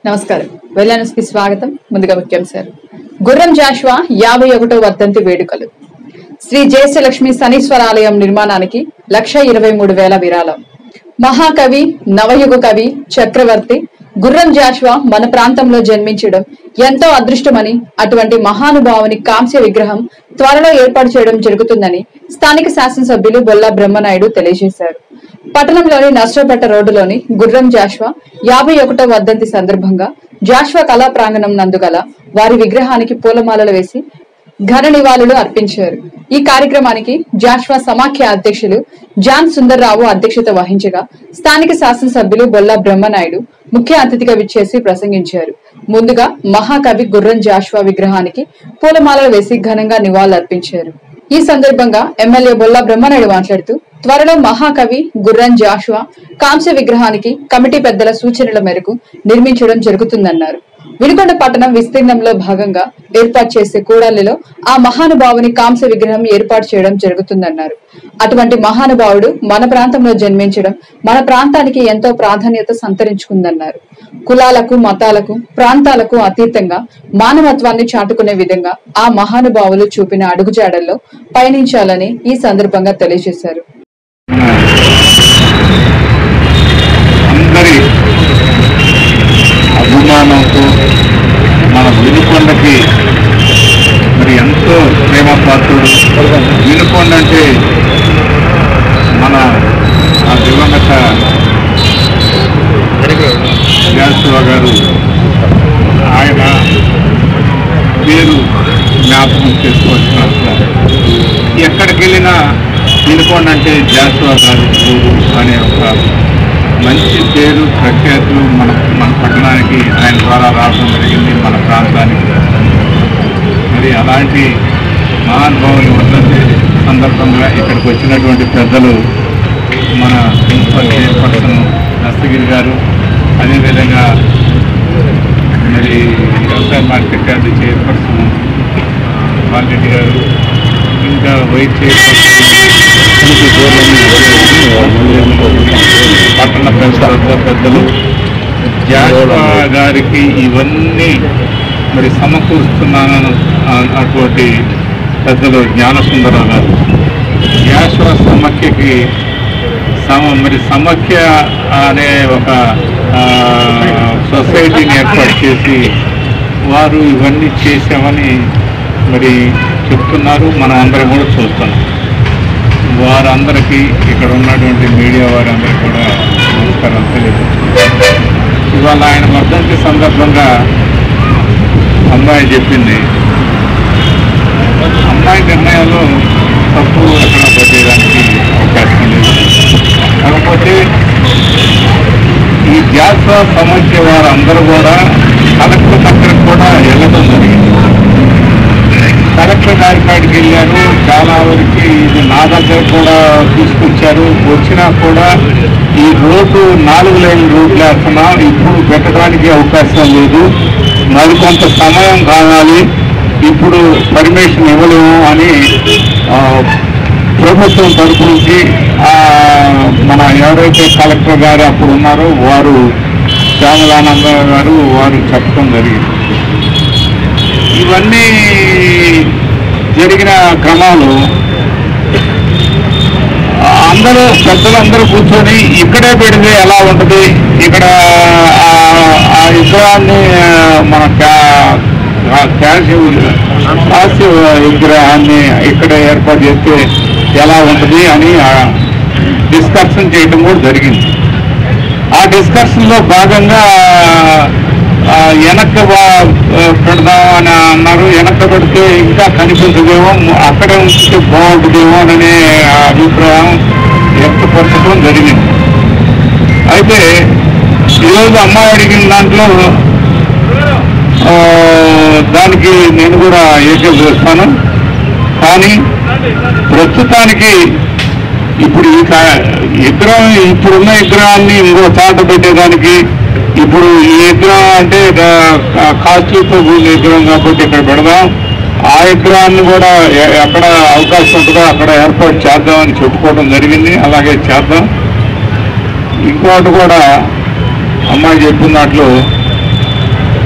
నమస్కారం వెల్లనస్ కి స్వాగతం ముందుగా ముఖ్యాంశాలు గుర్రం జాషువా యాభై ఒకటో వర్ధంతి వేడుకలు శ్రీ జయశ్రీలక్ష్మి శనీశ్వరాలయం నిర్మాణానికి లక్ష ఇరవై మూడు వేల విరాళం మహాకవి నవయుగ కవి చక్రవర్తి గుర్రం జాషువా మన ప్రాంతంలో జన్మించడం ఎంతో అదృష్టమని అటువంటి మహానుభావుని కాంస్య విగ్రహం త్వరలో ఏర్పాటు చేయడం జరుగుతుందని స్థానిక శాసనసభ్యులు బొల్లా బ్రహ్మనాయుడు తెలియజేశారు పట్టణంలోని నష్టపేట రోడ్డులోని గుర్రం జాష్వా యాభై ఒకటో వర్ధంతి సందర్భంగా జాష్వా కళా ప్రాంగణం నందుగల వారి విగ్రహానికి పూలమాలలు వేసి ఘన నివాళులు అర్పించారు ఈ కార్యక్రమానికి జాష్వా సమాఖ్య అధ్యక్షులు జాన్ సుందర్రావు అధ్యక్షత వహించగా స్థానిక శాసనసభ్యులు బొల్లా బ్రహ్మనాయుడు ముఖ్య అతిథిగా విచ్చేసి ప్రసంగించారు ముందుగా మహాకవి గుర్రం జాష్వా విగ్రహానికి పూలమాలలు వేసి ఘనంగా నివాళులర్పించారు ఈ సందర్భంగా ఎమ్మెల్యే బొల్లా బ్రహ్మనాయుడు మాట్లాడుతూ త్వరలో మహాకవి గుర్రం జాషువా కాంస్య విగ్రహానికి కమిటీ పెద్దల సూచనల మేరకు నిర్మించడం జరుగుతుందన్నారు వినుకొండ పట్టణం విస్తీర్ణంలో భాగంగా ఏర్పాటు చేసే కూడలిలో ఆ మహానుభావుని కాంస్య విగ్రహం ఏర్పాటు చేయడం జరుగుతుందన్నారు అటువంటి మహానుభావుడు మన ప్రాంతంలో జన్మించడం మన ప్రాంతానికి ఎంతో ప్రాధాన్యత సంతరించుకుందన్నారు కులాలకు మతాలకు ప్రాంతాలకు అతీతంగా మానవత్వాన్ని చాటుకునే విధంగా ఆ మహానుభావులు చూపిన అడుగుజాడల్లో పయనించాలని ఈ సందర్భంగా తెలియజేశారు అందరి అభిమానంతో మన వినుకొండకి మరి ఎంతో ప్రేమ పాత్రుడు వినుకొండ అంటే మన ఆ దివంగత జాషువా గారు ఆయన పేరు జ్ఞాపకం చేసుకోవాల్సిన అవసరం ఎక్కడికి వెళ్ళినా వినుకొండ అంటే జాషువా గారు ఊరు అనే ఒక మంచి పేరు ప్రఖ్యాతులు మన మన పట్టణానికి ఆయన ద్వారా రావడం జరిగింది మన ప్రాంతానికి మరి అలాంటి మహానుభావుని వర్ధంతి సందర్భంగా ఇక్కడికి వచ్చినటువంటి పెద్దలు మన ప్రిన్సిపల్ చైర్పర్సన్ దస్తగిరి గారు అదేవిధంగా మరి వ్యవసాయ మార్కెట్ యార్డ్ చైర్పర్సన్ బాలరెడ్డి గారు ఇంకా వైస్ చైర్పర్సన్ పట్టణ పెద్ద పెద్దలు జాషువా గారికి ఇవన్నీ మరి సమకూరుస్తున్నాను అ- అటువంటి పెద్దలు జ్ఞానసుందరరావు గారు జాషువా సమాఖ్యకి సమ మరి సమాఖ్య అనే ఒక ఆ, సొసైటీని ఏర్పాటు చేసి వారు ఇవన్నీ చేశామని మరి చెప్తున్నారు మనం అందరం కూడా చూస్తున్నాం వారందరికీ ఇక్కడ ఉన్నటువంటి మీడియా వారందరికీ కూడా నమస్కారాలు తెలియజేస్తున్నాను ఇవాళ ఆయన వర్ధంతి సందర్భంగా అమ్మాయి చెప్పింది అమ్మాయి నిర్ణయాలు తప్పు ఎక్కడ పట్టేయడానికి అవకాశం లేదు కాకపోతే ఈ జాతర సమస్య వారందరూ కూడా కలెక్టర్ దగ్గరకు కూడా వెళ్ళడం జరిగింది కలెక్టర్ గారి కాడికి వెళ్ళారు చాలా వరకు ఇది నా దగ్గర కూడా తీసుకొచ్చారు వచ్చినా కూడా ఈ రోడ్డు నాలుగు లైన్ రోడ్లు వేస్తున్నాం ఇప్పుడు పెట్టడానికి అవకాశం లేదు మరికొంత సమయం కావాలి ఇప్పుడు పర్మిషన్ ఇవ్వలేము అని ఆ, ప్రభుత్వం తరపు నుంచి ఆ, మన ఎవరైతే కలెక్టర్ గారు అప్పుడు ఉన్నారో వారు శ్యామలానంద గారు వారు చెప్పడం జరిగింది ఇవన్నీ జరిగిన క్రమంలో అందరూ పెద్దలందరూ కూర్చొని ఇక్కడే పెడితే ఎలా ఉంటుంది ఇక్కడ ఆ- ఆ విగ్రహాన్ని ఆ, మన క్యా- ఆ క్యాష్ హాస్య విగ్రహాన్ని ఇక్కడ ఏర్పాటు చేస్తే ఎలా ఉంటుంది అని డిస్కషన్ చేయడం కూడా జరిగింది ఆ డిస్కషన్ లో భాగంగా ఆ, వెనక్కి బా- పెడదాం అని అన్నారు వెనక్కి పెడితే ఇంకా కనిపించదేమో అక్కడే ఉంచితే బాగుంటుందేమో అనే అభిప్రాయం వ్యక్తపరచడం జరిగింది అయితే ఈరోజు అమ్మాయి అడిగిన దాంట్లో ఆ, దానికి నేను కూడా ఏకీభవిస్తాను కానీ ప్రస్తుతానికి ఇప్పుడు ఈ కా- విగ్రహం ఇప్పుడున్న విగ్రహాన్ని ఇంకో చాట పెట్టేదానికి ఇప్పుడు ఈ విగ్రహం అంటే కాస్ట్లీతో కూడిన విగ్రహం కాబట్టి ఇక్కడ పెడదాం ఆ విగ్రహాన్ని కూడా ఎ- ఎక్కడ అవకాశం ఉంటుందో అక్కడ ఏర్పాటు చేద్దామని చెప్పుకోవడం జరిగింది అలాగే చేద్దాం ఇంకోటి కూడా అమ్మాయి చెప్పినట్లు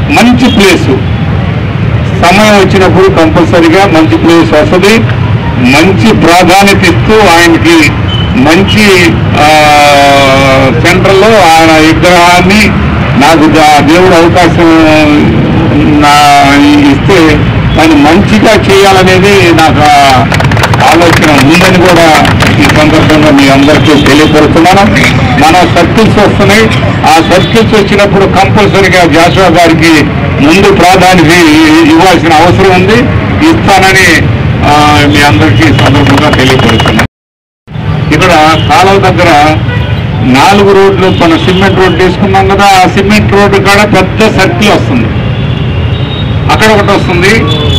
మంచి ప్లేసు సమయం వచ్చినప్పుడు కంపల్సరిగా మంచి ప్లేస్ వస్తుంది మంచి ప్రాధాన్యత ఇస్తూ ఆయనకి మంచి ఆ, సెంటర్లో ఆయన విగ్రహాన్ని నాకు దా- దేవుడు అవకాశం నా ఇస్తే దాన్ని మంచిగా చేయాలనేది నాకు ఆ ఆలోచన ఉందని కూడా ఈ సందర్భంగా మీ అందరికీ తెలియపరుస్తున్నాను మన సర్కిల్స్ వస్తున్నాయి ఆ సర్కిల్స్ వచ్చినప్పుడు కంపల్సరిగా జాషువా గారికి ముందు ప్రాధాన్యత ఇ- ఇవ్వాల్సిన అవసరం ఉంది ఇస్తానని ఆ, మీ అందరికీ ఈ సందర్భంగా తెలియపరుస్తున్నాను ఇక్కడ కాలువ దగ్గర నాలుగు రోడ్లు మన సిమెంట్ రోడ్ తీసుకున్నాం కదా ఆ సిమెంట్ రోడ్డు కాడ పెద్ద సర్కిల్ వస్తుంది అక్కడ ఒకటి వస్తుంది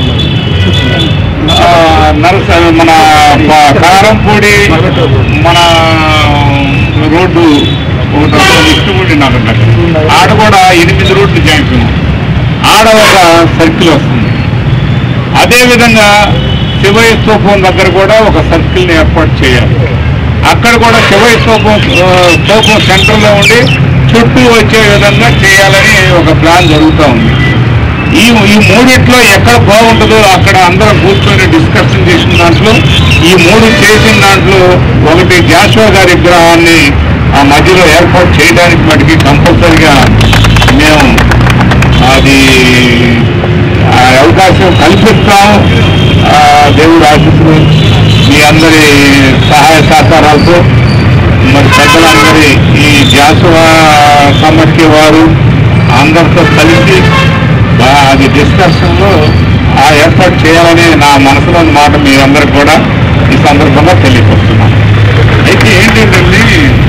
ఆ, నరస మన ప- కారంపూడి మన రోడ్డు ఒకటి వస్తుంది ఇష్టపూడి నగర్ దగ్గర ఆడ కూడా ఎనిమిది రోడ్లు జాయింట్ ఆడ ఒక సర్కిల్ వస్తుంది అదేవిధంగా శివయ్య స్తూపం దగ్గర కూడా ఒక సర్కిల్ని ఏర్పాటు చేయాలి అక్కడ కూడా శివయ్య స్తూపం ఆ, స్తూపం సెంటర్లో ఉండి చుట్టూ వచ్చే విధంగా చేయాలని ఒక ప్లాన్ జరుగుతూ ఉంది ఈ ఈ మూడిట్లో ఎక్కడ బాగుంటుందో అక్కడ అందరం కూర్చొని డిస్కషన్ చేసిన దాంట్లో ఈ మూడు చేసిన దాంట్లో ఒకటి జాషువా గారి విగ్రహాన్ని ఆ మధ్యలో ఏర్పాటు చేయడానికి మటుకి కంపల్సరిగా మేము అది ఆ అవకాశం కల్పిస్తాం ఆ దేవుడు ఆశిస్తులు మీ అందరి సహాయ సహకారాలతో మరి పెద్దలందరి ఈ జాసువా కమిటీ వారు అందరితో కలిసి బా- అది డిస్కషన్లో ఆ ఏర్పాటు చేయాలని నా మనసులోని మాట మీ అందరికి కూడా ఈ సందర్భంగా తెలియపరుస్తున్నాను అయితే ఏంటంటే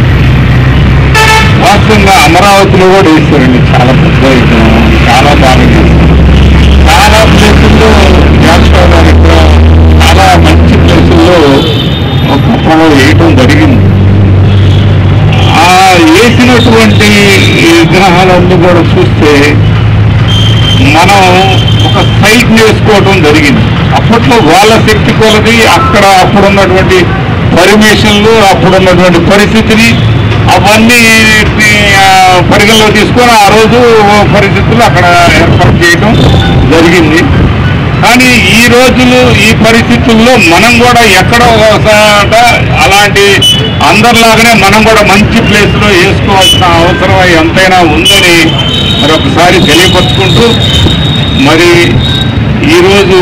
వాస్తవంగా అమరావతిలో కూడా వేసారండి చాలా పెద్ద విగ్రహం. చాలా బాగా చేశారు చాలా ప్లేసుల్లో జాషువా గారి విగ్రహం చాలా మంచి ప్లేసుల్లో గొప్పగా వేయటం జరిగింది ఆ వేసినటువంటి ఈ విగ్రహాలన్నీ కూడా చూస్తే మనం ఒక సైట్ వేసుకోవడం జరిగింది అప్పట్లో వాళ్ళ శక్తి కొలది అక్కడ అప్పుడున్నటువంటి పర్మిషన్లు అప్పుడున్నటువంటి పరిస్థితిని అవన్నీ ఆ, పరిగణలో తీసుకొని ఆ రోజు పరిస్థితులు అక్కడ ఏర్పాటు చేయడం జరిగింది కానీ ఈ రోజులు ఈ పరిస్థితుల్లో మనం కూడా ఎక్కడో ఒకసాట అలాంటి అందరిలాగానే మనం కూడా మంచి ప్లేస్లో వేసుకోవాల్సిన అవసరం ఎంతైనా ఉందని మరి ఒకసారి తెలియపరుచుకుంటూ మరి ఈరోజు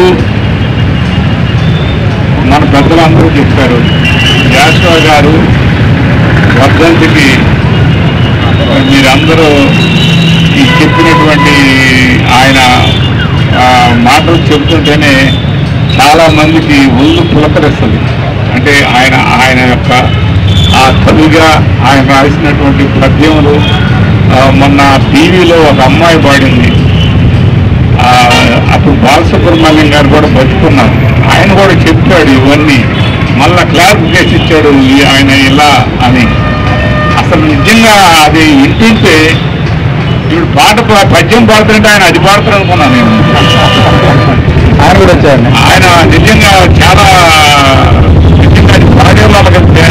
మన పెద్దలందరూ చెప్పారు జాషువా గారు వర్ధంతికి మీరందరూ ఈ చెప్పినటువంటి ఆయన ఆ, మాటలు చెబుతుంటేనే చాలా మందికి ఒళ్ళు పులకరిస్తుంది అంటే ఆయన ఆయన యొక్క ఆ కవిగా ఆయన రాసినటువంటి పద్యములు ఆ, మొన్న టీవీలో ఒక అమ్మాయి పాడింది ఆ, అప్పుడు బాలసుబ్రహ్మణ్యం గారు కూడా బతుకున్నారు ఆయన కూడా చెప్పాడు ఇవన్నీ మళ్ళా క్లారిఫికేషన్ ఇచ్చాడు ఈ- ఆయన ఇలా అని అసలు నిజంగా అది వింటుంటే ఇప్పుడు పాట పా- పద్యం పాడుతుంటే ఆయన అది పాడుతారు అనుకున్నాను నేను ఆయన కూడా వచ్చారండి ఆయన నిజంగా చాలా నిజంగా అది పాడే వాళ్ళకి అది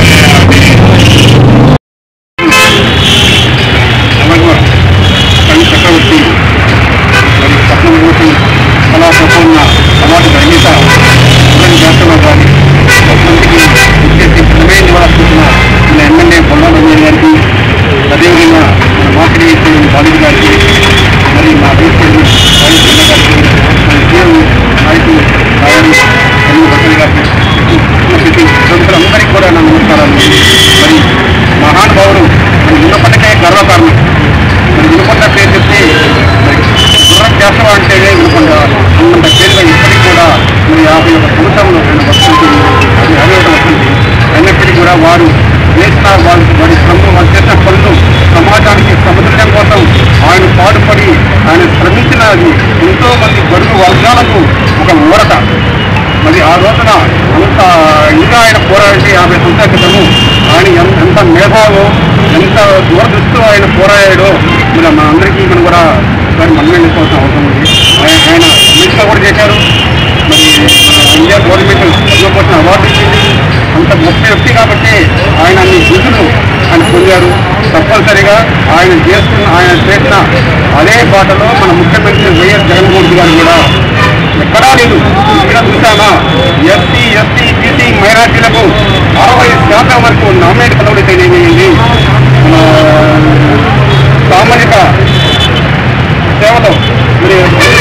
అలాగే కవి చక్రవర్తి మరి పద్మభూషణ్ కళా ప్రసన్న అవార్డు గ్రహీత ఉదయం జాతర గారి మందికి ఇచ్చేసి ప్రమేయం నివాళులర్పిస్తున్న మన ఎమ్మెల్యే పొల్లా రమేష్ గారికి అదేవిధంగా మన మార్కెట్ చైర్మన్ బాలిక గారికి మరి మా వైస్ చైర్మన్ రాజేశ్వర గారికి మన సీఎం నాయకులు రాయలు ఎన్ని భట్ల గారికి ఉన్నటువంటి ప్రముఖులందరికీ కూడా నా నమస్కారాలు మరి మహానుభావుడు మరి ఉన్నప్పటికే గర్వకారణం మరి వినుకొండ పేరు చెప్తే మరి గుర్రం చేస్తాం అంటే వినుకొండ అన్నంత పేరుగా ఇప్పటికీ కూడా మరి యాభై ఒక సంవత్సరంలో రెండు వస్తుంది అది అరవై ఒక వస్తుంది అయినప్పటికీ కూడా వారు చేసిన వారు వారి శ్రమ వారు చేసిన పనులు సమాజానికి సమతుల్యం కోసం ఆయన పాటుపడి ఆయన శ్రమించిన అది ఎంతో మంది బరువు వర్గాలకు ఒక ఊరట మరి ఆ రోజున అంత ఇంకా ఆయన పోరాడి యాభై సంవత్సరాల క్రితము ఆయన ఎంత ఎంత మేధావో ఎంత దూరదృష్టితో ఆయన పోరాడాడో మరి మన అందరికీ మనం కూడా ఒకసారి మనం వెళ్ళిపోవాల్సిన అవసరం ఉంది ఆయన ఆయన అమెరికా కూడా చేశారు మరి మన ఇండియా గవర్నమెంట్ పద్మభూషణ్ అవార్డు ఇచ్చింది అంత గొప్ప వ్యక్తి కాబట్టి ఆయన అన్ని నిధులు ఆయన పొందారు తప్పనిసరిగా ఆయన చేస్తున్న ఆయన చేసిన అదే బాటలో మన ముఖ్యమంత్రి వైఎస్ జగన్మోహన్ రెడ్డి గారు కూడా ఎక్కడా లేదు ఇక్కడ చూసామా ఎస్సీ ఎస్టీ బీసీ మైనార్టీలకు అరవై శాతం వరకు నామినేట్ పదవులైతేనేమి మన సామాజిక సేవలో మరి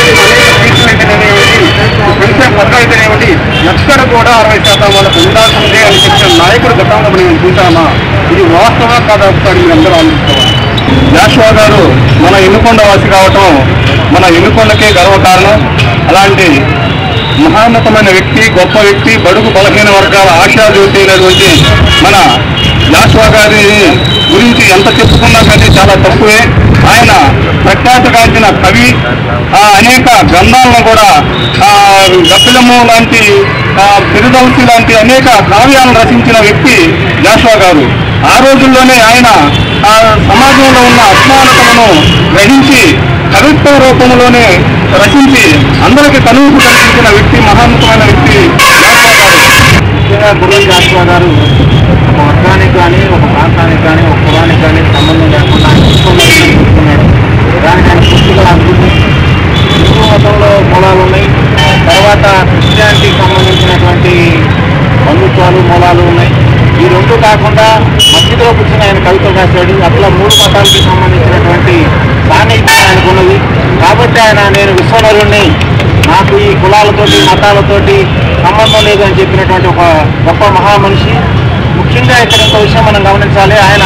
పెన్షన్ పథకం అయితేనేమిటి ఎక్కడ కూడా అరవై శాతం వాళ్ళకు ఉండాల్సిందే అని చెప్పిన నాయకుడు గతంలో మనం చూసామా ఇది వాస్తవం కాదా ఒకసారి మీరు అందరూ ఆలోచించుకోవాలి జాషువా గారు మన ఎన్నుకొండ వాసి కావటం మన ఎన్నుకొండకే గర్వకారణం అలాంటి మహాన్నతమైన వ్యక్తి గొప్ప వ్యక్తి బడుగు బలహీన వర్గాల ఆశాజ్యోతి అయినటువంటి మన జాషువా గారి గురించి ఎంత చెప్పుకున్నా కానీ చాలా తక్కువే ఆయన ప్రఖ్యాతగాంచిన కవి ఆ, అనేక గ్రంథాలను కూడా ఆ, గప్పిలము లాంటి ఆ, పెరుదౌసి లాంటి అనేక కావ్యాలను రచించిన వ్యక్తి జాషువా గారు ఆ రోజుల్లోనే ఆయన ఆ సమాజంలో ఉన్న అసమానతలను గ్రహించి కవిత్వ రూపంలోనే రచించి అందరికీ కనువిప్పు కల్పించిన వ్యక్తి మహాన్నతమైన వ్యక్తి జాషువా గారు ముఖ్యంగా గుర్రం జాషువా గారు ఒక వర్గానికి కానీ ఒక ప్రాంతానికి కానీ ఒక కులానికి కానీ సంబంధం లేకుండా ఆయన విశ్వమతంలో చూస్తున్నాడు దానికి ఆయన పూర్తిగా అభివృద్ధి హిందూ మతంలో మూలాలు ఉన్నాయి తర్వాత క్రిస్టియానిటీకి సంబంధించినటువంటి బంధుత్వాలు మూలాలు ఉన్నాయి ఈ రెండు కాకుండా మధ్యలో కూర్చొని ఆయన కవితలు రాశాడు అట్లా మూడు మతాలకి సంబంధించినటువంటి సాన్నిధ్యం ఆయనకు ఉన్నది కాబట్టి ఆయన నేను విశ్వనరుణ్ణి నాకు ఈ కులాలతోటి మతాలతోటి సంబంధం లేదు అని చెప్పినటువంటి ఒక గొప్ప మహామనిషి ముఖ్యంగా ఇక్కడ ఒక విషయం మనం గమనించాలి ఆయన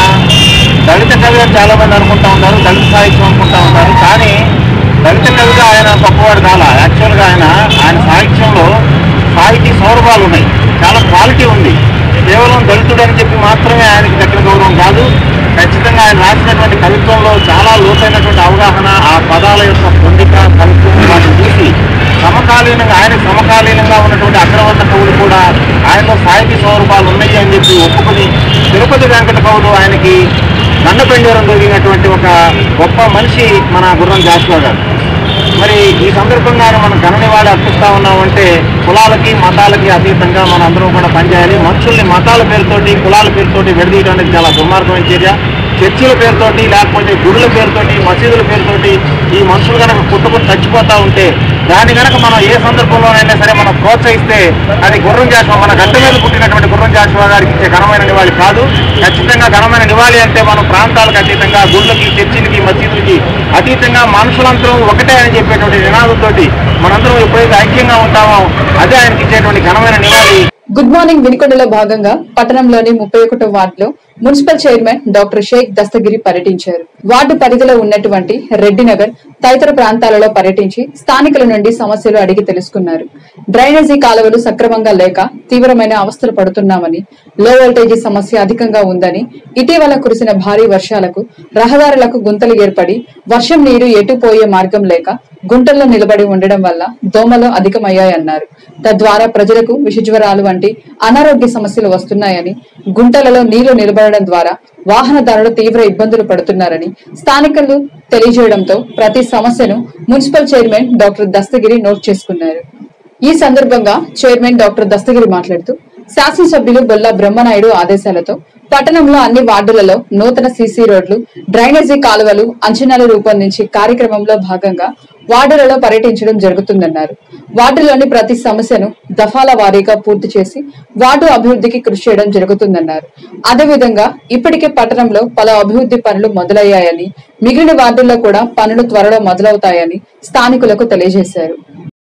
దళిత కవి అని చాలా మంది అనుకుంటా ఉంటారు దళిత సాహిత్యం అనుకుంటా ఉంటారు కానీ దళిత కవిగా ఆయన గొప్పవాడు కాల యాక్చువల్గా ఆయన ఆయన సాహిత్యంలో సాహితీ సౌరభాలు ఉన్నాయి చాలా క్వాలిటీ ఉంది కేవలం దళితుడు అని చెప్పి మాత్రమే ఆయనకి దక్కిన గౌరవం కాదు ఖచ్చితంగా ఆయన రాసినటువంటి కవిత్వంలో చాలా లోతైనటువంటి అవగాహన ఆ పదాల యొక్క పొందిక కవిత్వం వాటిని చూసి సమకాలీనంగా ఆయన సమకాలీనంగా ఉన్నటువంటి అగ్రవర్ణ కవులు కూడా ఆయనలో సాహితీ స్వరూపాలు ఉన్నాయి అని చెప్పి ఒప్పుకొని తిరుపతి వెంకట కవులు ఆయనకి దండపెండేరం జరిగినటువంటి ఒక గొప్ప మనిషి మన గుర్రం జాషువా గారు మరి ఈ సందర్భంగా మనం ఘననివాళి అర్పిస్తా ఉన్నామంటే కులాలకి మతాలకి అతీతంగా మన అందరం కూడా పనిచేయాలి మనుషుల్ని మతాల పేరుతోటి కులాల పేరుతోటి విడదీయడం అనేది చాలా దుర్మార్గమైన చర్య చర్చిల పేరుతోటి లేకపోతే గుడుల పేరుతోటి మసీదుల పేరుతోటి ఈ మనుషులు కనుక పుట్టుకుని చచ్చిపోతా ఉంటే దాన్ని కనుక మనం ఏ సందర్భంలోనైనా సరే మనం ప్రోత్సహిస్తే అది గుర్రం జాషువా మన గడ్డ మీద పుట్టినటువంటి గుర్రం జాషువా గారికి ఇచ్చే ఘనమైన నివాళి కాదు ఖచ్చితంగా ఘనమైన నివాళి అంటే మనం ప్రాంతాలకు అతీతంగా గుళ్ళకి చర్చిలకి మసీదులకి అతీతంగా మనుషులందరూ ఒకటే అని చెప్పేటువంటి నినాదంతోటి మనందరం ఎప్పుడైతే ఐక్యంగా ఉంటామో అదే ఆయనకి ఇచ్చేటువంటి ఘనమైన నివాళి గుడ్ మార్నింగ్ వినికొండలో భాగంగా పట్టణంలోని ముప్పై ఒకటో వార్డులో municipal chairman doctor Sheikh Dastagiri పర్యటించారు వార్డు పరిధిలో ఉన్నటువంటి రెడ్డి నగర్ తదితర ప్రాంతాలలో పర్యటించి స్థానికుల నుండి సమస్యలు అడిగి తెలుసుకున్నారు డ్రైనేజీ కాలువలు సక్రమంగా లేక తీవ్రమైన అవస్థలు పడుతున్నామని లో వోల్టేజీ సమస్య అధికంగా ఉందని ఇటీవల కురిసిన భారీ వర్షాలకు రహదారులకు గుంతలు ఏర్పడి వర్షం నీరు ఎటుపోయే మార్గం లేక గుంటల్లో నిలబడి ఉండడం వల్ల దోమలు అధికమయ్యాయన్నారు తద్వారా ప్రజలకు విషజ్వరాలు వంటి అనారోగ్య సమస్యలు వస్తున్నాయని గుంటలలో నీళ్లు నిలబడడం ద్వారా వాహనదారులు తీవ్ర ఇబ్బందులు పడుతున్నారని స్థానికులు తెలియజేయడంతో ప్రతి సమస్యను municipal chairman doctor Dastagiri note చేసుకున్నారు ఈ సందర్భంగా చైర్మన్ డాక్టర్ దస్తగిరి మాట్లాడుతూ శాసనసభ్యులు బొల్లా బ్రహ్మనాయుడు ఆదేశాలతో పట్టణంలో అన్ని వార్డులలో నూతన సీసీ రోడ్లు డ్రైనేజీ కాలువలు అంచనాలు రూపొందించి కార్యక్రమంలో భాగంగా వార్డులలో పర్యటించడం జరుగుతుందన్నారు వార్డులోని ప్రతి సమస్యను దఫాల వారీగా పూర్తి చేసి వార్డు అభివృద్ధికి కృషి చేయడం జరుగుతుందన్నారు అదేవిధంగా ఇప్పటికే పట్టణంలో పలు అభివృద్ధి పనులు మొదలయ్యాయని మిగిలిన వార్డుల్లో కూడా పనులు త్వరలో మొదలవుతాయని స్థానికులకు తెలియజేశారు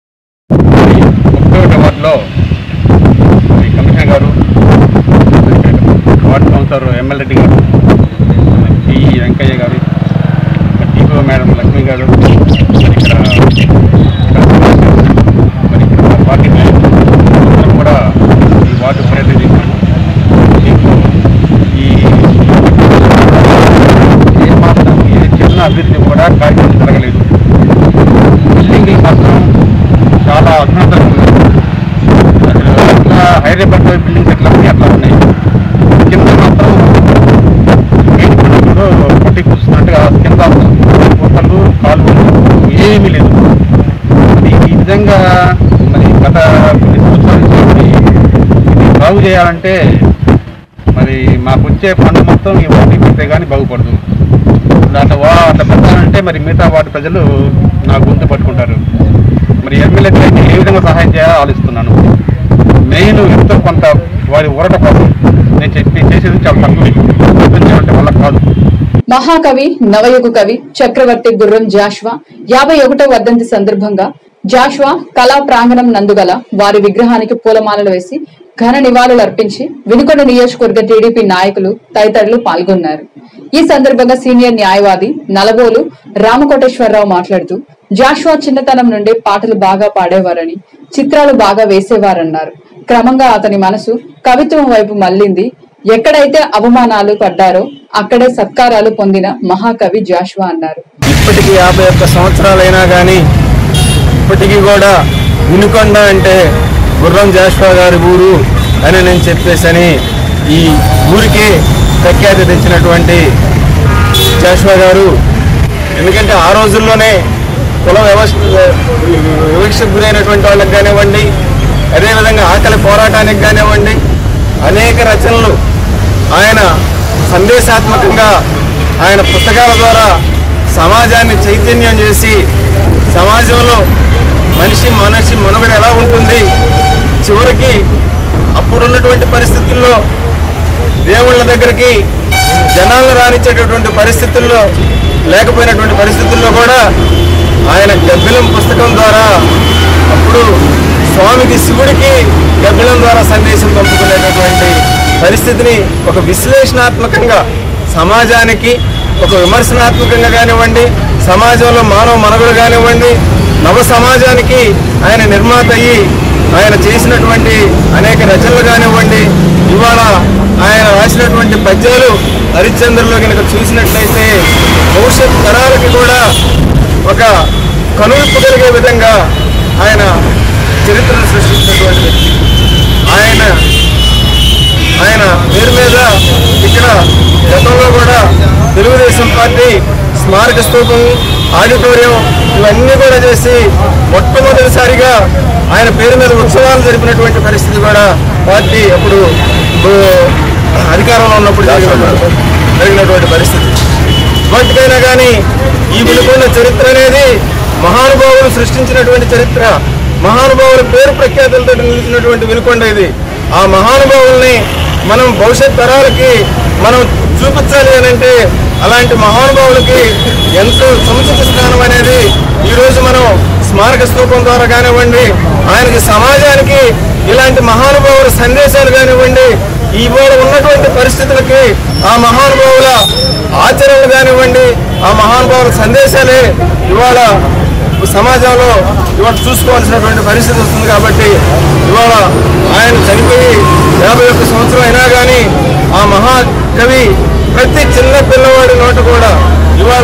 ముప్పై వార్డులో శ్రీ కమిషనర్ గారు వార్డు కౌన్సిలర్ ఎమ్మెల్యే రెడ్డి గారు పిఈ వెంకయ్య గారు టీపీ మేడం లక్ష్మి గారు మరి ఇక్కడ మరి ఇక్కడ మా పార్టీ నాయకులు అందరం కూడా ఈ వార్డు పర్యటన చేశాము దీంట్లో ఈ ఏ మాత్రం ఏ చిన్న అభివృద్ధి కూడా కార్యక్రమం జరగలేదు బిల్డింగ్ మాత్రం చాలా అధునాతంగా ఉంది అసలు ఎట్లా హైదరాబాద్ బిల్డింగ్స్ ఎట్లా ఉన్నాయి అట్లా ఉన్నాయి కింద మాత్రం మెయిన్ కూడా పట్టి కూర్చున్నట్టుగా కింద గుట్టలు కాలువలు ఏమీ లేదు మరి ఈ విధంగా మరి గత కొన్ని సంవత్సరాల నుంచి ఇది బాగు చేయాలంటే మరి మరి మాకు వచ్చే ఫండ్ మొత్తం ఈ వాటి పెడితే కానీ బాగుపడదు అట్లా వా అట్లా పెట్టాలంటే మరి మిగతా వాటి ప్రజలు నా గొంతు పట్టుకుంటారు మరి ఎమ్మెల్యేకి అయితే ఏ విధంగా సహాయం చేయాలో ఆలోచిస్తున్నాను మెయిన్ ఎంతో కొంత వారి ఊరట కోసం నేను చెప్పి చేసేది చాలా తక్కువ చూపించాలంటే వల్ల కాదు మహాకవి నవయుగ కవి చక్రవర్తి గుర్రం జాష్వా యాభై ఒకటో వర్ధంతి సందర్భంగా జాష్వా కళా ప్రాంగణం నందుగల వారి విగ్రహానికి పూలమాలలు వేసి ఘన నివాళులు అర్పించి వినుకొండ నియోజకవర్గ టీడీపీ నాయకులు తదితరులు పాల్గొన్నారు ఈ సందర్భంగా సీనియర్ న్యాయవాది నలబోలు రామకోటేశ్వరరావు మాట్లాడుతూ జాష్వా చిన్నతనం నుండి పాటలు బాగా పాడేవారని చిత్రాలు బాగా వేసేవారన్నారు క్రమంగా అతని మనసు కవిత్వం వైపు మళ్లింది ఎక్కడైతే అవమానాలు పడ్డారో అక్కడే సత్కారాలు పొందిన మహాకవి జాష్వా అన్నారు ఇప్పటికి యాభై ఒక్క సంవత్సరాలైనా కానీ ఇప్పటికీ కూడా వినుకొండ అంటే గుర్రం జాషువా గారి ఊరు అని నేను చెప్పేసని ఈ ఊరికి ప్రఖ్యాతి తెచ్చినటువంటి జాషువా గారు ఎందుకంటే ఆ రోజుల్లోనే కుల వ్యవస్థ వివక్షకు గురైనటువంటి వాళ్ళకి కానివ్వండి అదేవిధంగా ఆకలి పోరాటానికి కానివ్వండి అనేక రచనలు ఆయన సందేశాత్మకంగా ఆయన పుస్తకాల ద్వారా సమాజాన్ని చైతన్యం చేసి సమాజంలో మనిషి మనిషి మనుగడ ఎలా ఉంటుంది చివరికి అప్పుడున్నటువంటి పరిస్థితుల్లో దేవుళ్ళ దగ్గరికి జనాలను రానిచ్చేటటువంటి పరిస్థితుల్లో లేకపోయినటువంటి పరిస్థితుల్లో కూడా ఆయన గబ్బిలం పుస్తకం ద్వారా అప్పుడు స్వామికి శివుడికి గబ్బిలం ద్వారా సందేశం పంపుకునేటటువంటి పరిస్థితిని ఒక విశ్లేషణాత్మకంగా సమాజానికి ఒక విమర్శనాత్మకంగా కానివ్వండి సమాజంలో మానవ మనుగడ కానివ్వండి నవ సమాజానికి ఆయన నిర్మాత అయ్యి ఆయన చేసినటువంటి అనేక రచనలు కానివ్వండి ఇవాళ ఆయన రాసినటువంటి పద్యాలు హరిశ్చంద్రలో కనుక చూసినట్లయితే భవిష్యత్ తరాలకి కూడా ఒక కనువిప్పగలిగే విధంగా ఆయన చరిత్రను సృష్టించినటువంటి వ్యక్తి ఆయన ఆయన పేరు మీద ఇక్కడ గతంలో కూడా తెలుగుదేశం పార్టీ స్మారక స్తూపం ఆడిటోరియం ఇవన్నీ కూడా చేసి మొట్టమొదటిసారిగా ఆయన పేరు మీద ఉత్సవాలు జరిపినటువంటి పరిస్థితి కూడా పార్టీ అప్పుడు ఓ, అధికారంలో ఉన్నప్పుడు జరిగినటువంటి జరిగినటువంటి పరిస్థితి వాటికైనా కానీ ఈ విలువైన చరిత్ర అనేది మహానుభావులు సృష్టించినటువంటి చరిత్ర మహానుభావుల పేరు ప్రఖ్యాతులతో నిలిచినటువంటి వినుకొండ ఇది ఆ మహానుభావుల్ని మనం భవిష్యత్ తరాలకి మనం చూపించాలి అని అంటే అలాంటి మహానుభావులకి ఎంతో సముచిత స్థానం అనేది ఈ రోజు మనం స్మారక స్తూపం ద్వారా కానివ్వండి ఆయనకి సమాజానికి ఇలాంటి మహానుభావుల సందేశాలు కానివ్వండి ఇవాళ ఉన్నటువంటి పరిస్థితులకి ఆ మహానుభావుల ఆచరణలు కానివ్వండి ఆ మహానుభావుల సందేశాలే ఇవాళ సమాజంలో ఇవాళ చూసుకోవాల్సినటువంటి పరిస్థితి వస్తుంది కాబట్టి ఇవాళ ఆయన చనిపోయి యాభై ఒక్క సంవత్సరం అయినా కానీ ఆ మహాకవి ప్రతి చిన్న పిల్లవాడి నోట కూడా ఇవాళ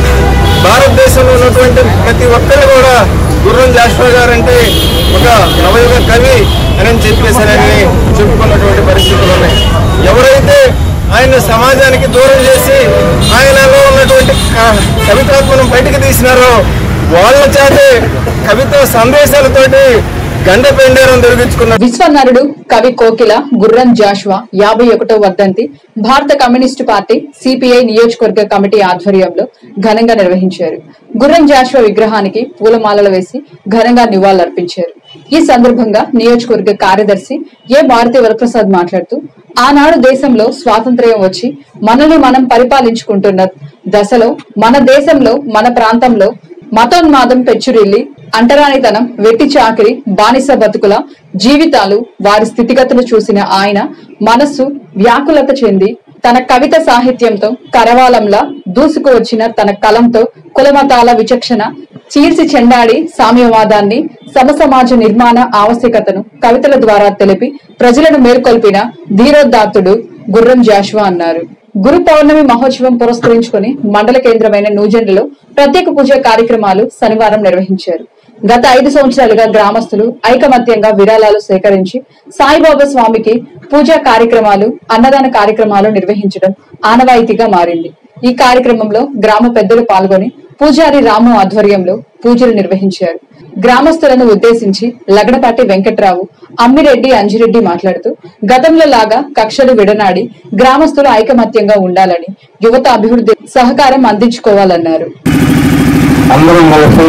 భారతదేశంలో ఉన్నటువంటి ప్రతి ఒక్కరు కూడా గుర్రం జాషువా గారు అంటే ఒక నవయుగ కవి అని చెప్పేసారని చెప్పుకున్నటువంటి పరిస్థితులు ఉన్నాయి ఎవరైతే ఆయన సమాజానికి దూరం చేసి ఆయనలో ఉన్నటువంటి క- కవితాత్మను బయటకు తీసినారో వాళ్ళ చేతే కవిత సందేశాలతోటి గండ పెండేరం తొలగించుకున్నారు విశ్వనరుడు కవి కోకిల గుర్రం జాషువా యాభై ఒకటో వర్ధంతి భారత కమ్యూనిస్టు పార్టీ సిపిఐ నియోజకవర్గ కమిటీ ఆధ్వర్యంలో ఘనంగా నిర్వహించారు గుర్రం జాషువా విగ్రహానికి పూలమాలలు వేసి ఘనంగా నివాళులర్పించారు ఈ సందర్భంగా నియోజకవర్గ కార్యదర్శి ఏ భారతి వరప్రసాద్ మాట్లాడుతూ ఆనాడు దేశంలో స్వాతంత్ర్యం వచ్చి మనల్ని మనం పరిపాలించుకుంటున్న దశలో మన దేశంలో మన ప్రాంతంలో మతోన్మాదం పెచ్చురిల్లి అంటరానితనం వెట్టి చాకిరి బానిస బతుకుల జీవితాలు వారి స్థితిగతులు చూసిన ఆయన మనస్సు వ్యాకులత చెంది తన కవిత సాహిత్యంతో కరవాలంలా దూసుకు వచ్చిన తన కలంతో కులమతాల విచక్షణ చీల్చి చెండాడి సామ్యవాదాన్ని సమసమాజ నిర్మాణ ఆవశ్యకతను కవితల ద్వారా తెలిపి ప్రజలను మేల్కొల్పిన ధీరోదాత్తుడు గుర్రం జాషువా అన్నారు గురు పౌర్ణమి మహోత్సవం పురస్కరించుకుని మండల కేంద్రమైన నూజెండ్లలో ప్రత్యేక పూజ కార్యక్రమాలు శనివారం నిర్వహించారు గత ఐదు సంవత్సరాలుగా గ్రామస్తులు ఐకమత్యంగా విరాళాలు సేకరించి సాయిబాబా స్వామికి పూజా కార్యక్రమాలు అన్నదాన కార్యక్రమాలు నిర్వహించడం ఆనవాయితీగా మారింది ఈ కార్యక్రమంలో గ్రామ పెద్దలు పాల్గొని పూజారి రాము ఆధ్వర్యంలో పూజలు నిర్వహించారు గ్రామస్తులను ఉద్దేశించి లగడపాటి వెంకట్రావు అమ్మిరెడ్డి అంజిరెడ్డి మాట్లాడుతూ గతంలో లాగా కక్షలు విడనాడి గ్రామస్తులు ఐకమత్యంగా ఉండాలని యువత అభివృద్ధి సహకారం అందించుకోవాలన్నారు అందరం కలిసి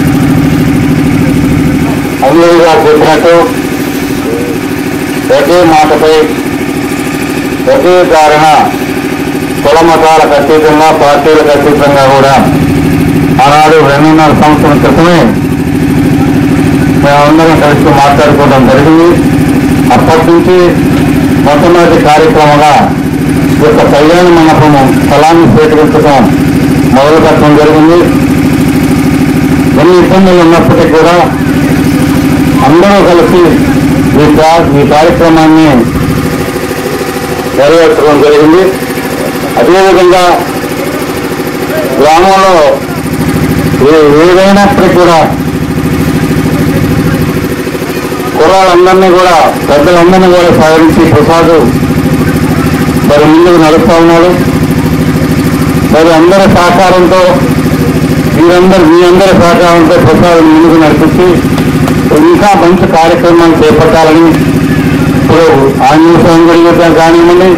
అల్లుగా చెప్పినట్టు ఒకే మాటపై ఒకే కారణ కుల మతాలకు అతీతంగా పార్టీలకు అతీతంగా కూడా ఆనాడు రెండున్నర సంవత్సరం క్రితమే మేమందరం కలిసి మాట్లాడుకోవడం జరిగింది అప్పటి నుంచి మొట్టమొదటి కార్యక్రమంగా ఈ యొక్క కళ్యాణ మండపము స్థలాన్ని స్వీకరించడం మొదలు పెట్టడం జరిగింది ఎన్ని ఇబ్బందులు ఉన్నప్పటికీ కూడా అందరూ కలిసి ఈ కా- ఈ కార్యక్రమాన్ని నెరవేర్చడం జరిగింది అదేవిధంగా గ్రామంలో ఏ- ఏదైనప్పటికీ కూడా కులాలందరినీ కూడా పెద్దలందరినీ కూడా సహకరించి ప్రసాద్ మరి ముందుకు నడుస్తూ ఉన్నారు మరి అందరి సహకారంతో మీరందరూ మీ అందరి సహకారంతో ప్రసాద్ ముందుకు నడిపించి ఇంకా మంచి కార్యక్రమాలు చేపట్టాలని ఇప్పుడు ఆంజనేయ స్వామి గుడి యొక్క కానివ్వండి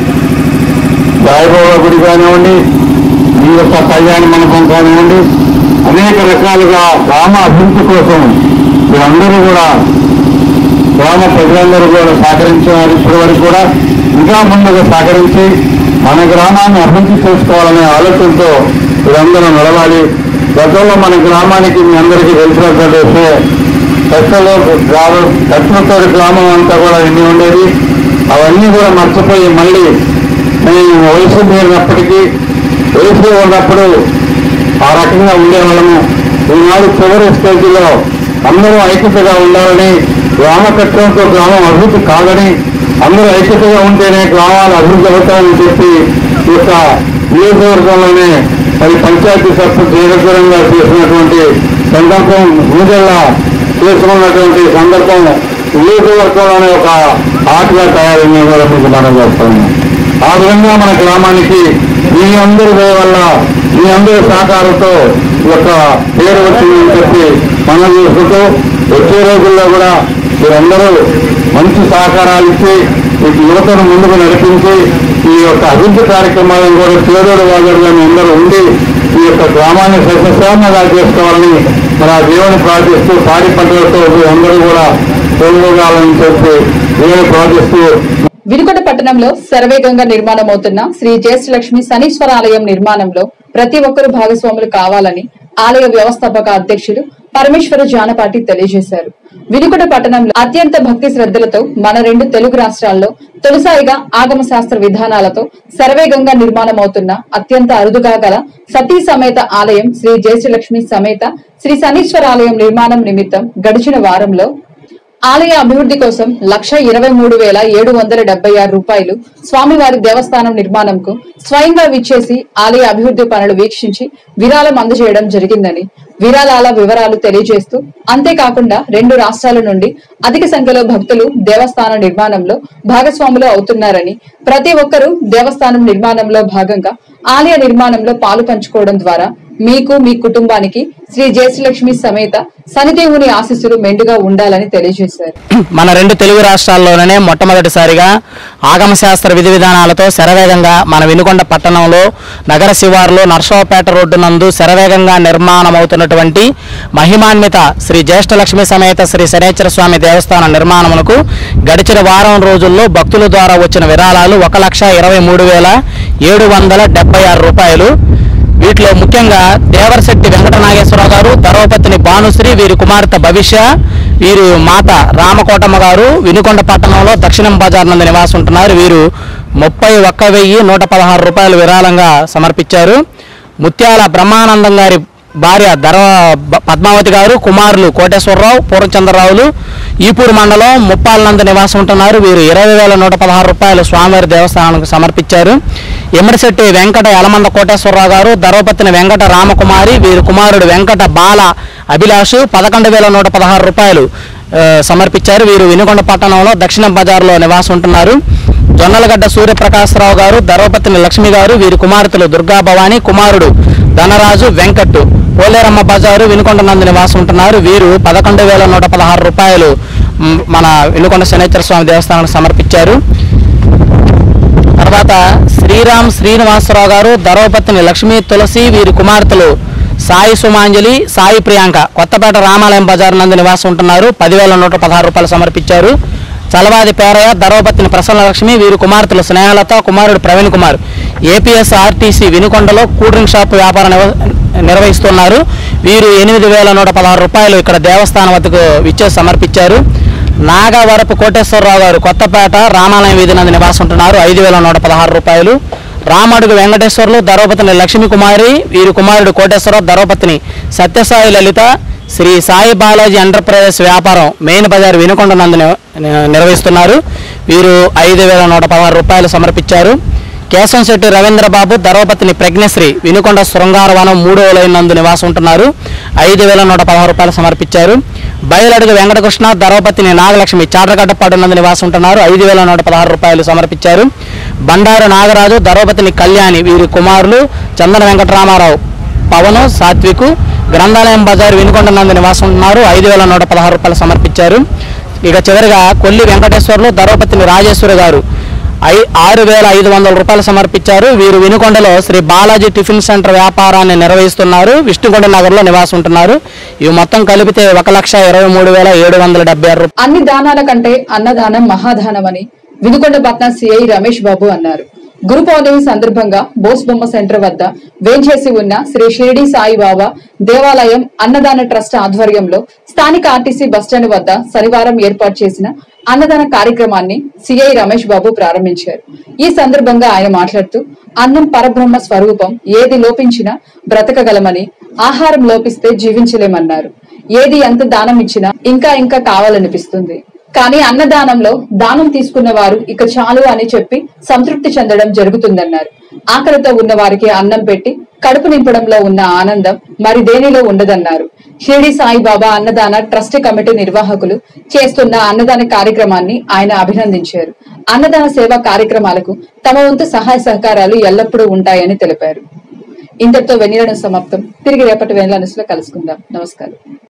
సాయిబాబా గుడి కానివ్వండి ఈ యొక్క కళ్యాణ మండపం కానివ్వండి అనేక రకాలుగా గ్రామ అభివృద్ధి కోసం మీరందరూ కూడా గ్రామ ప్రజలందరూ కూడా సహకరించారు ఇప్పటి వరకు కూడా ఇంకా ముందుగా సహకరించి మన గ్రామాన్ని అభివృద్ధి చేసుకోవాలనే ఆలోచనతో మీరందరూ నడవాలి గతంలో మన గ్రామానికి మీ అందరికీ తెలిసినట్లయితే కష్టలో గ్రామం కష్టంతో గ్రామం అంతా కూడా ఎన్ని ఉండేది అవన్నీ కూడా మర్చిపోయి మళ్ళీ మేము వయసు మీరినప్పటికీ వయసులో ఉన్నప్పుడు ఆ రకంగా ఉండేవాళ్ళము ఈనాడు చివరి స్టేజ్లో అందరూ ఐక్యతగా ఉండాలని గ్రామ కట్టడంతో గ్రామం అభివృద్ధి కాదని అందరూ ఐక్యతగా ఉంటేనే గ్రామాలు అభివృద్ధి అవుతాయని చెప్పి ఈ యొక్క నియోజకవర్గంలోనే మరి పంచాయతీ సర్పంచ్ నిరంతరంగా చేసినటువంటి సందర్భం ఊజల్లా చేసుకున్నటువంటి సందర్భం నియోజకవర్గంలోనే ఒక ఆటగా తయారైంది కూడా మీకు మనం చేస్తాము ఆ విధంగా మన గ్రామానికి మీ అందరి దయ వల్ల మీ అందరి సహకారంతో ఈ యొక్క పేరు వచ్చిందని చెప్పి మనం చేసుకుంటూ వచ్చే రోజుల్లో కూడా మీరందరూ మంచి సహకారాలు ఇచ్చి ఈ యువతను ముందుకు నడిపించి ఈ యొక్క అభివృద్ధి కార్యక్రమాలను కూడా చేదోడు వాదోడుగా మీ అందరూ ఉండి ఈ యొక్క గ్రామాన్ని సస్యశ్యామగా చేసుకోవాలని మన దేవుని ప్రార్థిస్తూ పాడి పంటలతో మీ అందరూ కూడా తొలగాలని చెప్పి దేవుని ప్రార్థిస్తూ వినుకొండ పట్టణంలో శరవేగంగా నిర్మాణమవుతున్న శ్రీ జ్యేష్ఠలక్ష్మి శనీశ్వర ఆలయం నిర్మాణంలో ప్రతి ఒక్కరూ భాగస్వాములు కావాలని ఆలయ వ్యవస్థాపక అధ్యక్షులు పరమేశ్వర జానపాటి తెలియజేశారు వినుకొండ పట్టణంలో అత్యంత భక్తి శ్రద్ధలతో మన రెండు తెలుగు రాష్ట్రాల్లో తొలిసారిగా ఆగమ శాస్త్ర విధానాలతో శరవేగంగా నిర్మాణమవుతున్న అత్యంత అరుదుగా గల సతీ సమేత ఆలయం శ్రీ జ్యేష్ఠలక్ష్మి సమేత శ్రీ శనీశ్వర ఆలయం నిర్మాణం నిమిత్తం గడిచిన వారంలో ఆలయ అభివృద్ధి కోసం లక్ష ఇరవై మూడు వేల ఏడు వందల డెబ్బై ఆరు రూపాయలు స్వామివారి దేవస్థానం నిర్మాణంకు స్వయంగా విచ్చేసి ఆలయ అభివృద్ధి పనులు వీక్షించి విరాళం అందజేయడం జరిగిందని విరాళాల వివరాలు తెలియజేస్తూ అంతేకాకుండా రెండు రాష్ట్రాల నుండి అధిక సంఖ్యలో భక్తులు దేవస్థాన నిర్మాణంలో భాగస్వాములు అవుతున్నారని ప్రతి ఒక్కరూ దేవస్థానం నిర్మాణంలో భాగంగా ఆలయ నిర్మాణంలో పాలు పంచుకోవడం ద్వారా మీకు మీ కుటుంబానికి శ్రీ జయశ్రీలక్ష్మి సమేత శనిదేవుని ఆశీస్సులు మెండుగా ఉండాలని తెలియజేశారు మన రెండు తెలుగు రాష్ట్రాల్లోనే మొట్టమొదటిసారిగా ఆగమ శాస్త్ర విధి విధానాలతో శరవేగంగా మన వినుకొండ పట్టణంలో నగర శివారులో నర్సరావుపేట రోడ్డు నందు శరవేగంగా నిర్మాణమవుతున్నటువంటి మహిమాన్విత శ్రీ జ్యేష్ఠలక్ష్మి సమేత శ్రీ శనేశ్వర స్వామి దేవస్థానం నిర్మాణమునకు గడిచిన వారం రోజుల్లో భక్తుల ద్వారా వచ్చిన విరాళాలు ఒక లక్ష ఇరవై మూడు వేల ఏడు వందల డెబ్బై ఆరు రూపాయలు వీటిలో ముఖ్యంగా దేవరశెట్టి వెంకట నాగేశ్వరరావు గారు ధర్మపత్ని భానుశ్రీ వీరి కుమార్తె భవిష్య వీరు మాత రామకోటమ్మ గారు వినుకొండ పట్టణంలో దక్షిణం బజార్ నందు నివాసం ఉంటున్నారు వీరు ముప్పై ఒక్క వెయ్యి నూట పదహారు రూపాయలు విరాళంగా సమర్పించారు ముత్యాల బ్రహ్మానందం గారి భార్య ధర బ- పద్మావతి గారు కుమారులు కోటేశ్వరరావు పూర్ణచంద్రరావులు ఈపూరు మండలం ముప్పాలనంద నివాసం ఉంటున్నారు వీరు ఇరవై వేల నూట పదహారు రూపాయలు స్వామివారి దేవస్థానానికి సమర్పించారు ఎమ్మడిశెట్టి వెంకట యలమంద కోటేశ్వరరావు గారు ధర్మపత్ని వెంకట రామకుమారి వీరి కుమారుడు వెంకట బాల అభిలాషు పదకొండు వేల నూట పదహారు రూపాయలు ఆ, సమర్పించారు వీరు వినుకొండ పట్టణంలో దక్షిణ బజార్లో నివాసం ఉంటున్నారు జొన్నలగడ్డ సూర్యప్రకాశరావు గారు ధర్మపత్ని లక్ష్మి గారు వీరి కుమార్తెలు దుర్గా భవాని కుమారుడు ధనరాజు వెంకట్ పోలేరమ్మ బజారు వినుకొండ నందు నివాసం ఉంటున్నారు వీరు పదకొండు వేల నూట పదహారు రూపాయలు మ్, మన వినుకొండ శనేశ్వర స్వామి దేవస్థానానికి సమర్పించారు తర్వాత శ్రీరామ్ శ్రీనివాసరావు గారు ధర్మపత్ని లక్ష్మీ తులసి వీరి కుమార్తెలు సాయి సుమాంజలి సాయి ప్రియాంక కొత్తపేట రామాలయం బజార్ నందు నివాసం ఉంటున్నారు పదివేల నూట పదహారు రూపాయలు సమర్పించారు చలవాది పేరయ్య ధర్మపత్ని ప్రసన్న లక్ష్మి వీరి కుమార్తెలు స్నేహలత కుమారుడు ప్రవీణ్ కుమార్ ఏపీఎస్ ఆర్టీసీ వినుకొండలో కూల్ డ్రింక్ షాప్ వ్యాపారం నిర్వ- నిర్వహిస్తున్నారు వీరు ఎనిమిది వేల నూట పదహారు రూపాయలు ఇక్కడ దేవస్థానం వద్దకు విచ్చేసి సమర్పించారు నాగవరపు కోటేశ్వరరావు గారు కొత్తపేట రామాలయం వీధి నందు నివాసం ఉంటున్నారు ఐదు వేల నూట పదహారు రూపాయలు రామడుగు వెంకటేశ్వర్లు ధర్మపతిని లక్ష్మీ కుమారి వీరి కుమారుడు కోటేశ్వరరావు ధర్మపతిని సత్యసాయి లలిత శ్రీ సాయి బాలాజీ ఎంటర్ప్రైజెస్ వ్యాపారం మెయిన్ బజార్ వినుకొండ నందు ని- నిర్వహిస్తున్నారు వీరు ఐదు వేల నూట పదహారు రూపాయలు సమర్పించారు కేశంశెట్టి రవీంద్రబాబు ధర్మపతిని ప్రజ్ఞశ్రీ వినుకొండ శృంగారవనం మూడో లైన్ నందు నివాసం ఉంటున్నారు ఐదు వేల నూట పదహారు రూపాయలు సమర్పించారు బయలడుగు వెంకటకృష్ణ ధర్మపతిని నాగలక్ష్మి చాట్రగడ్డపాడు నందు నివాసం ఉంటున్నారు ఐదు వేల నూట పదహారు రూపాయలు సమర్పించారు బండారు నాగరాజు ధర్మపతిని కళ్యాణి వీరి కుమారులు చందన వెంకటరామారావు పవను సాత్వికు గ్రంథాలయం బజార్ వినుకొండ నందు నివాసం ఉంటున్నారు ఐదు వేల నూట పదహారు రూపాయలు సమర్పించారు ఇక చివరిగా కొల్లి వెంకటేశ్వర్లు ధర్మపతిని రాజేశ్వరి గారు ఐ ఆరు వేల ఐదు వందల రూపాయలు సమర్పించారు వీరు వినుకొండలో శ్రీ బాలాజీ టిఫిన్ సెంటర్ వ్యాపారాన్ని నిర్వహిస్తున్నారు విష్ణుకొండ నగర్లో నివాసం ఉంటున్నారు ఇవి మొత్తం కలిపితే ఒక లక్ష ఇరవై మూడు వేల ఏడు వందల డెబ్బై ఆరు రూపాయలు అన్ని దానాల కంటే అన్నదానం మహాదానం అని వినుకొండపట్నం సిఐ రమేష్ బాబు అన్నారు గురు పౌర్ణమి సందర్భంగా బోస్ బొమ్మ సెంటర్ వద్ద వేంచేసి ఉన్న శ్రీ షిరిడి సాయిబాబా దేవాలయం అన్నదాన ట్రస్ట్ ఆధ్వర్యంలో స్థానిక ఆర్టీసీ బస్టాండ్ వద్ద శనివారం ఏర్పాటు చేసిన అన్నదాన కార్యక్రమాన్ని సిఐ రమేష్ బాబు ప్రారంభించారు ఈ సందర్భంగా ఆయన మాట్లాడుతూ అన్నం పరబ్రహ్మ స్వరూపం ఏది లోపించినా బ్రతకగలమని ఆహారం లోపిస్తే జీవించలేమన్నారు ఏది ఎంత దానం ఇచ్చినా ఇంకా ఇంకా కావాలనిపిస్తుంది కానీ అన్నదానంలో దానం తీసుకున్న వారు ఇక చాలు అని చెప్పి సంతృప్తి చెందడం జరుగుతుందన్నారు ఆకలితో ఉన్న వారికి అన్నం పెట్టి కడుపు నింపడంలో ఉన్న ఆనందం మరి దేనిలో ఉండదన్నారు షిరిడి సాయిబాబా అన్నదాన ట్రస్ట్ కమిటీ నిర్వాహకులు చేస్తున్న అన్నదాన కార్యక్రమాన్ని ఆయన అభినందించారు అన్నదాన సేవా కార్యక్రమాలకు తమ వంతు సహాయ సహకారాలు ఎల్లప్పుడూ ఉంటాయని తెలిపారు ఇంతటితో వెన్నెలను సమాప్తం తిరిగి రేపటి వేళ కలుసుకుందాం నమస్కారం